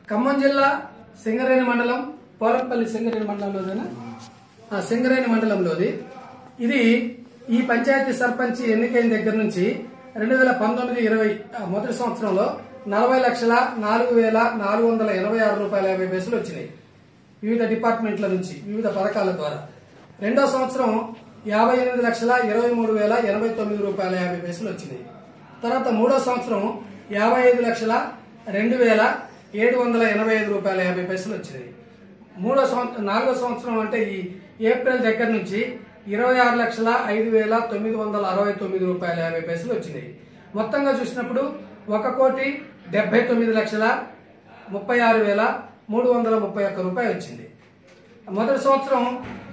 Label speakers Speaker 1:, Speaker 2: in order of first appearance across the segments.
Speaker 1: ఖమ్మం జిల్లా సింగరేణి మండలం పోలంపల్లి సింగరేణి మండలంలోనేనా ఆ సింగరేణి మండలంలోది ఇది ఈ పంచాయతీ సర్పంచ్ ఎన్నికైన దగ్గర నుంచి రెండు వేల పంతొమ్మిది ఇరవై ఆ, మొదటి సంవత్సరంలో నలభై లక్షల నాలుగు వేల నాలుగు వందల ఎనభై ఆరు రూపాయల యాభై పైసలు వచ్చినాయి వివిధ డిపార్ట్మెంట్ల నుంచి వివిధ పథకాల ద్వారా రెండో సంవత్సరం యాభై ఎనిమిది లక్షల ఇరవై మూడు వేల ఎనభై తొమ్మిది రూపాయల యాభై పైసలు వచ్చినాయి తర్వాత మూడో సంవత్సరం యాభై ఐదు లక్షల రెండు వేల ఏడు వందల ఎనభై ఐదు రూపాయల యాభై పైసలు వచ్చినాయి మూడో సంవత్సరం నాలుగో సంవత్సరం అంటే ఈ ఏప్రిల్ దగ్గర నుంచి ఇరవై ఆరు లక్షల ఐదు వేల తొమ్మిది వందల అరవై తొమ్మిది రూపాయల యాభై పైసలు వచ్చినాయి మొత్తంగా చూసినప్పుడు ఒక కోటి డెబ్బై తొమ్మిది లక్షల ముప్పై ఆరు వేల మూడు వందల ముప్పై ఒక్క రూపాయలు వచ్చింది మొదటి సంవత్సరం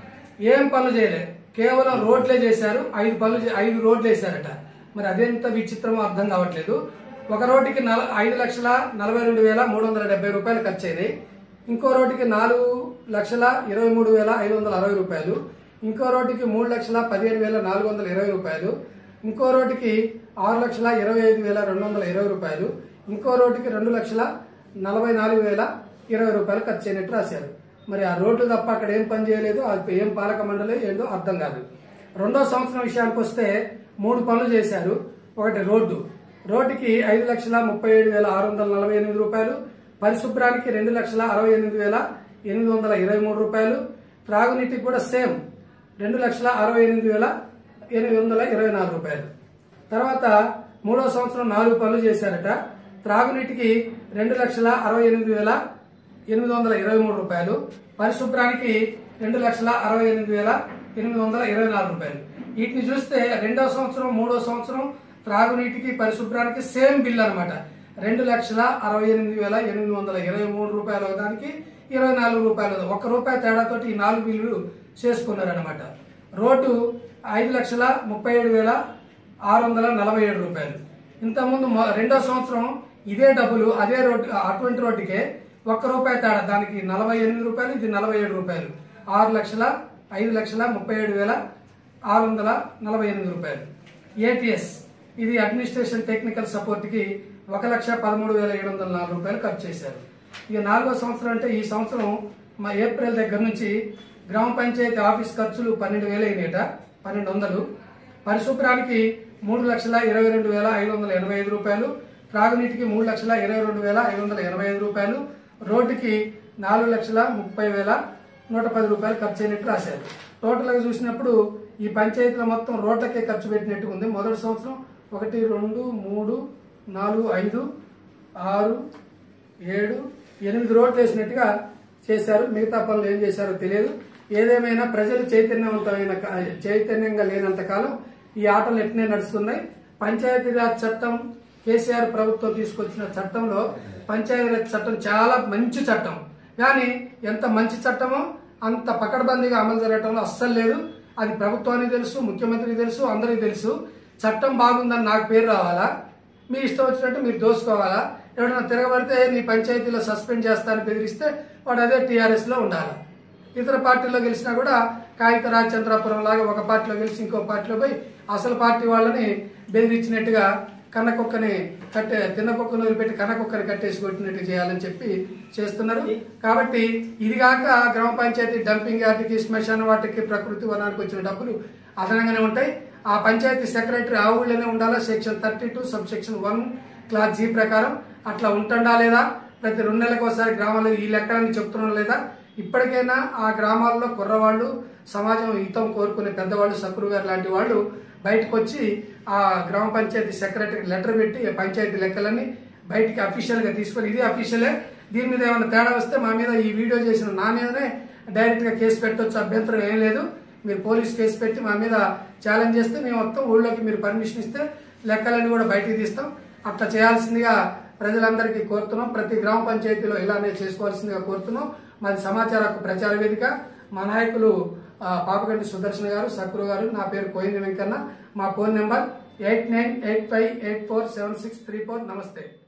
Speaker 1: ఏం పనులు చేయలే కేవలం రోడ్లే చేశారు ఐదు పనులు చే- ఐదు రోడ్లు వేశారట మరి అదెంత విచిత్రమో అర్థం కావట్లేదు ఒక రోడ్డుకి నల ఐదు లక్షల నలభై రెండు వేల మూడు వందల డెబ్బై రూపాయలు ఖర్చు అయినాయి ఇంకో రోడ్డుకి నాలుగు లక్షల ఇరవై మూడు వేల ఐదు వందల అరవై రూపాయలు ఇంకో రోడ్డుకి మూడు లక్షల పదిహేను వేల నాలుగు వందల ఇరవై రూపాయలు ఇంకో రోడ్డుకి ఆరు లక్షల ఇరవై ఐదు వేల రెండు వందల ఇరవై రూపాయలు ఇంకో రోడ్డుకి రెండు లక్షల నలభై నాలుగు వేల ఇరవై రూపాయలు ఖర్చు అయినట్టు రాశారు మరి ఆ రోడ్లు తప్ప అక్కడ ఏం పని చేయలేదు అది ఏం పాలక మండలి ఏందో అర్థం కాదు రెండో సంవత్సరం విషయానికి వస్తే మూడు పనులు చేశారు ఒకటి రోడ్డు రోడ్డుకి ఐదు లక్షల ముప్పై ఏడు వేల ఆరు వందల నలభై ఎనిమిది రూపాయలు పరిశుభ్రానికి రెండు లక్షల అరవై ఎనిమిది వేల ఎనిమిది వందల ఇరవై మూడు రూపాయలు త్రాగునీటికి కూడా సేమ్ రెండు లక్షల అరవై ఎనిమిది వేల ఎనిమిది వందల ఇరవై నాలుగు రూపాయలు తర్వాత మూడో సంవత్సరం నాలుగు పనులు చేశారట త్రాగునీటికి రెండు లక్షల అరవై ఎనిమిది వేల ఎనిమిది వందల ఇరవై మూడు రూపాయలు పరిశుభ్రానికి రెండు లక్షల అరవై ఎనిమిది వేల ఎనిమిది వందల ఇరవై నాలుగు రూపాయలు వీటిని చూస్తే రెండో సంవత్సరం మూడో సంవత్సరం త్రాగునీటికి పరిశుభ్రానికి సేమ్ బిల్ అన్నమాట రెండు లక్షల అరవై ఎనిమిది వేల ఎనిమిది వందల ఇరవై మూడు రూపాయలు దానికి ఇరవై నాలుగు రూపాయలు ఒక్క రూపాయి తేడాతోటి ఈ నాలుగు బిల్లులు చేసుకున్నారనమాట రోడ్డు ఐదు లక్షల ముప్పై ఏడు వేల ఆరు వందల నలభై ఏడు రూపాయలు ఇంతకుముందు మొ- రెండో సంవత్సరం ఇదే డబ్బులు అదే రోడ్డు అటువంటి రోడ్డుకే ఒక్క రూపాయి తేడా దానికి నలభై ఎనిమిది రూపాయలు ఇది నలభై ఏడు రూపాయలు ఆరు లక్షల ఐదు లక్షల ముప్పై ఏడు వేల ఆరు వందల నలభై ఎనిమిది రూపాయలు ఏటీఎస్ ఇది అడ్మినిస్ట్రేషన్ టెక్నికల్ సపోర్ట్ కి ఒక లక్ష పదమూడు వేల ఏడు వందల నాలుగు రూపాయలు ఖర్చు చేశారు ఇక నాలుగో సంవత్సరం అంటే ఈ సంవత్సరం మా ఏప్రిల్ దగ్గర నుంచి గ్రామ పంచాయతీ ఆఫీస్ ఖర్చులు పన్నెండు వేలు అయినాయట పన్నెండు వందలు పరిశుభ్రానికి మూడు లక్షల ఇరవై రెండు వేల ఐదు వందల ఎనభై ఐదు రూపాయలు త్రాగునీటికి మూడు లక్షల ఇరవై రెండు వేల ఐదు వందల ఎనభై ఐదు రూపాయలు రోడ్డుకి నాలుగు లక్షల ముప్పై వేల నూట పది రూపాయలు ఖర్చు అయినట్టు రాశారు టోటల్గా చూసినప్పుడు ఈ పంచాయతీలో మొత్తం రోడ్లకే ఖర్చు పెట్టినట్టు ఉంది మొదటి సంవత్సరం ఒకటి రెండు మూడు నాలుగు ఐదు ఆరు ఏడు ఎనిమిది రోడ్లు వేసినట్టుగా చేశారు మిగతా పనులు ఏం చేశారో తెలియదు ఏదేమైనా ప్రజలు చైతన్యవంతమైన కా- చైతన్యంగా లేనంత కాలం ఈ ఆటలు ఎట్నే నడుస్తున్నాయి పంచాయతీరాజ్ చట్టం కేసీఆర్ ప్రభుత్వం తీసుకొచ్చిన చట్టంలో పంచాయతీరాజ్ చట్టం చాలా మంచి చట్టం కానీ ఎంత మంచి చట్టమో అంత పకడ్బందీగా అమలు జరగటంలో అస్సలు లేదు అది ప్రభుత్వానికి తెలుసు ముఖ్యమంత్రికి తెలుసు అందరికీ తెలుసు చట్టం బాగుందని నాకు పేరు రావాలా మీ ఇష్టం వచ్చినట్టు మీరు దోసుకోవాలా ఎవరైనా తిరగబడితే నీ పంచాయతీలో సస్పెండ్ చేస్తానని బెదిరిస్తే వాడు అదే టీఆర్ఎస్ లో ఉండాలి ఇతర పార్టీలో గెలిచినా కూడా కాగిత రాజచంద్రాపురం లాగా ఒక పార్టీలో గెలిచి ఇంకో పార్టీలో పోయి అసలు పార్టీ వాళ్ళని బెదిరించినట్టుగా కన్నకుక్కని కట్టే తిన్నకుక్కను వదిలిపెట్టి కన్నకుక్కని కట్టేసి కొట్టినట్టు చేయాలని చెప్పి చేస్తున్నారు కాబట్టి ఇది కాక గ్రామ పంచాయతీ డంపింగ్ యార్డ్కి శ్మశాన వాటికి ప్రకృతి వనానికి వచ్చిన డబ్బులు అదనంగానే ఉంటాయి ఆ పంచాయతీ సెక్రటరీ ఆ ఊళ్ళోనే ఉండాలా section thirty two sub section one clause G ప్రకారం అట్లా ఉంటుండా లేదా ప్రతి రెండు నెలలకు ఒకసారి గ్రామాల్లో ఈ లెక్కలని చెప్తున్నా లేదా ఇప్పటికైనా ఆ గ్రామాల్లో కుర్రవాళ్ళు సమాజం హితం కోరుకునే పెద్దవాళ్ళు సక్రు గారు లాంటి వాళ్ళు బయటకు వచ్చి ఆ గ్రామ పంచాయతీ సెక్రటరీకి లెటర్ పెట్టి ఆ పంచాయతీ లెక్కలన్నీ బయటికి అఫీషియల్ గా తీసుకొని ఇది అఫీషియలే దీని మీద ఏమైనా తేడా వస్తే మా మీద ఈ వీడియో చేసిన నా మీదనే డైరెక్ట్ గా కేసు పెట్టవచ్చు అభ్యంతరం ఏం లేదు మీరు పోలీస్ కేసు పెట్టి మా మీద ఛాలెంజ్ చేస్తే మేము మొత్తం ఊళ్ళోకి మీరు పర్మిషన్ ఇస్తే లెక్కలన్నీ కూడా బయటికి తీస్తాం అట్లా చేయాల్సిందిగా ప్రజలందరికీ కోరుతున్నాం ప్రతి గ్రామ పంచాయతీలో ఇలానే చేసుకోవాల్సిందిగా కోరుతున్నాం మాది సమాచార హక్కు ప్రచార వేదిక మా నాయకులు ఆ, పాపగంటి సుదర్శన్ గారు సక్రు గారు నా పేరు కోయింది వెంకన్న మా phone number eight nine eight five eight four seven six three four నమస్తే